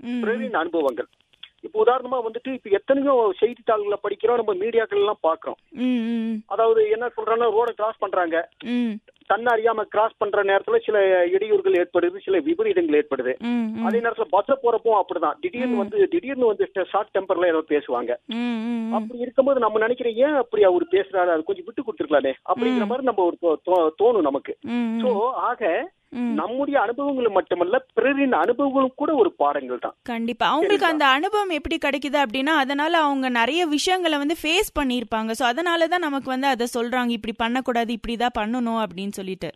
ம். பிறரின் அனுபவங்கள் இப்போ உதாரணமா வந்துட்டு இப்ப எத்தனையோ செய்தித்தாள்களை படிக்கிறோம் நம்ம மீடியாக்கள் எல்லாம் பாக்குறோம் ம் ம் அதாவது என்ன சொல்றாங்கன்னா ரோட கிராஸ் பண்றாங்க ம் தன்னை அறியாம கிராஸ் பண்ற நேரத்துல சில இடையூறுகள் ஏற்படுது சில விபரீதங்கள் ஏற்படுது ம் ம் அதே நேரத்துல பஸ்ல போறப்போ அப்படிதான் திடீர்னு வந்து திடீர்னு வந்து ஷார்ட் டெம்பர்ல ஏதோ பேசுவாங்க ம் ம் அப்படி இருக்கும்போது நம்ம நினைக்கிறோம் ஏன் அப்படி அவர் பேசுறாரு அது கொஞ்சம் விட்டு கொடுத்துருக்கலாமே அப்படிங்கிற மாதிரி நம்ம ஒரு தோ- தோ- தோணும் நமக்கு ம் சோ ஆக ம். நம்முடைய அனுபவங்கள் மட்டுமல்ல பிறரின் அனுபவங்களும் கூட ஒரு பாடங்கள் தான் கண்டிப்பா அவங்களுக்கு அந்த அனுபவம் எப்படி கிடைக்குது அப்படின்னா அதனால அவங்க நிறைய விஷயங்களை வந்து ஃபேஸ் பண்ணியிருப்பாங்க ஸோ அதனால தான் நமக்கு வந்து அதை சொல்றாங்க இப்படி பண்ணக்கூடாது இப்படி தான் பண்ணணும் அப்படின்னு சொல்லிட்டு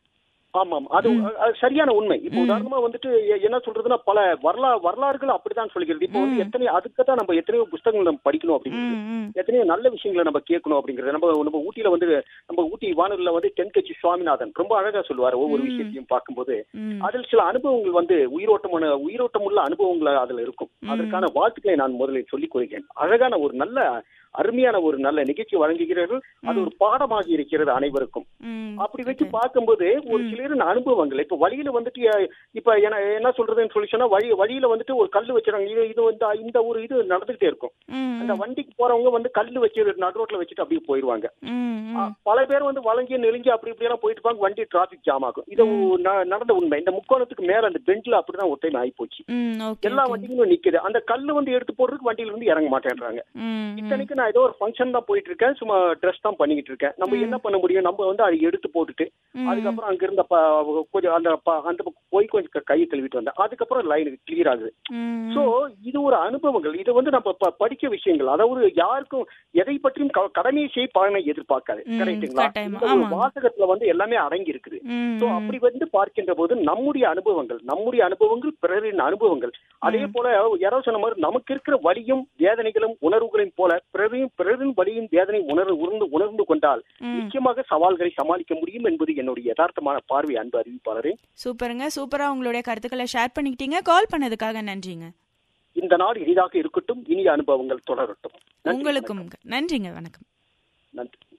ஆமாம் அது அது சரியான உண்மை இப்போ உதாரணமா வந்துட்டு எ- என்ன சொல்றதுன்னா பல வரலா வரலாறுகள் அப்படிதான் சொல்கிறது இப்போ வந்து எத்தனை அதுக்கு தான் நம்ம எத்தனையோ புஸ்தகங்கள் நம்ம படிக்கணும் அப்படிங்கிறது ம் ம் எத்தனையோ நல்ல விஷயங்களை நம்ம கேட்கணும் அப்படிங்கிறது நம்ம நம்ம ஊட்டியில வந்து நம்ம ஊட்டி வானூர்ல வந்து தென்கட்சி சுவாமிநாதன் ரொம்ப அழகா சொல்லுவாரு ஒவ்வொரு விஷயத்தையும் பார்க்கும்போது ம் அதில் சில அனுபவங்கள் வந்து உயிரோட்டமான உயிரோட்டமுள்ள அனுபவங்கள் அதுல இருக்கும் அதற்கான வாழ்த்துக்களை நான் முதலில் சொல்லிக் கொள்கிறேன் அழகான ஒரு நல்ல அருமையான ஒரு நல்ல நிகழ்ச்சி வழங்குகிறீர்கள் அது ஒரு பாடமாக இருக்கிறது அனைவருக்கும் ம் அப்படி வச்சு பார்க்கும்போது ஒரு சிலரின் அனுபவங்கள் இப்ப வழியில வந்துட்டு அஹ், இப்ப என்ன என்ன சொல்றதுன்னு சொல்லி சொன்னா வழி வழியில வந்துட்டு ஒரு கல் வச்சிருக்காங்க இது இது வந்து இந்த ஒரு இது நடந்துகிட்டே இருக்கும் ம் அந்த வண்டிக்கு போறவங்க வந்து கல் வச்சு நடு ரோட்ல வச்சுட்டு அப்படியே போயிருவாங்க ம் ஆ, பல பேர் வந்து வளைஞ்சி நெருங்கி அப்படி இப்படி எல்லாம் போயிட்டு இருப்பாங்க வண்டி டிராபிக் ஜாம் ஆகும் இது ந- நடந்த உண்மை இந்த முக்கோணத்துக்கு மேல அந்த பெஞ்சில் அப்படிதான் ஒரு டைம் ஆகி போச்சு ம் ஓகே எல்லா வண்டிகளும் நிக்குது அந்த கல்லு வந்து எடுத்து போடுறதுக்கு வண்டியில இருந்து இறங்க மாட்டேன்றாங்க ம் இத்தனைக்கு நான் ஏதோ ஒரு ஃபங்க்ஷன் தான் போயிட்டு இருக்கேன் சும்மா ட்ரெஸ் தான் பண்ணிக்கிட்டு இருக்கேன் நம்ம என்ன பண்ண முடியும் நம்ம வந்து அதை எடுத்து போட்டுட்டு அதுக்கப்புறம் அங்க இருந்த ப- கொஞ்சம் அந்த ப- அந்த பக்கம் போய் கொஞ்சம் க- கையை கழுவிட்டு வந்தேன் அதுக்கப்புறம் லைனுக்கு கிளியர் ஆகுது ம் சோ இது ஒரு அனுபவங்கள் இது வந்து நம்ம ப- படிக்க விஷயங்கள் அதாவது யாருக்கும் எதை பற்றியும் க- கடமையை செய் பலனை எதிர்பார்க்காது ம், கரெக்ட்டுங்களா கட்டாயமா, இந்த ஒரு ஆமாங்க. வாசகத்துல வந்து எல்லாமே அடங்கி இருக்குது ம் சோ அப்படி வந்து பார்க்கின்ற போது நம்முடைய அனுபவங்கள் நம்முடைய அனுபவங்கள் பிறரின் அனுபவங்கள் அதே போல யாரோ சொன்ன மாதிரி நமக்கு இருக்கிற வலியும் வேதனைகளும் உணர்வுகளையும் போல பிறரையும் பிறரின் வலியும் வேதனை உணர்வு உணர்ந்து உணர்ந்து கொண்டால் ம். நிச்சயமாக சவால்களை சமாளிக்க முடியும் என்பது என்னுடைய யதார்த்தமான பார்வை அன்பு அறிவிப்பாளரே சூப்பருங்க சூப்பரா உங்களுடைய கருத்துக்களை ஷேர் பண்ணிக்கிட்டீங்க கால் பண்ணதுக்காக நன்றிங்க இந்த நாள் இனிதாக இருக்கட்டும் இனிய அனுபவங்கள் தொடரட்டும் நன்றி, உங்களுக்கும் நன்றிங்க வணக்கம் வணக்கம். நன்றி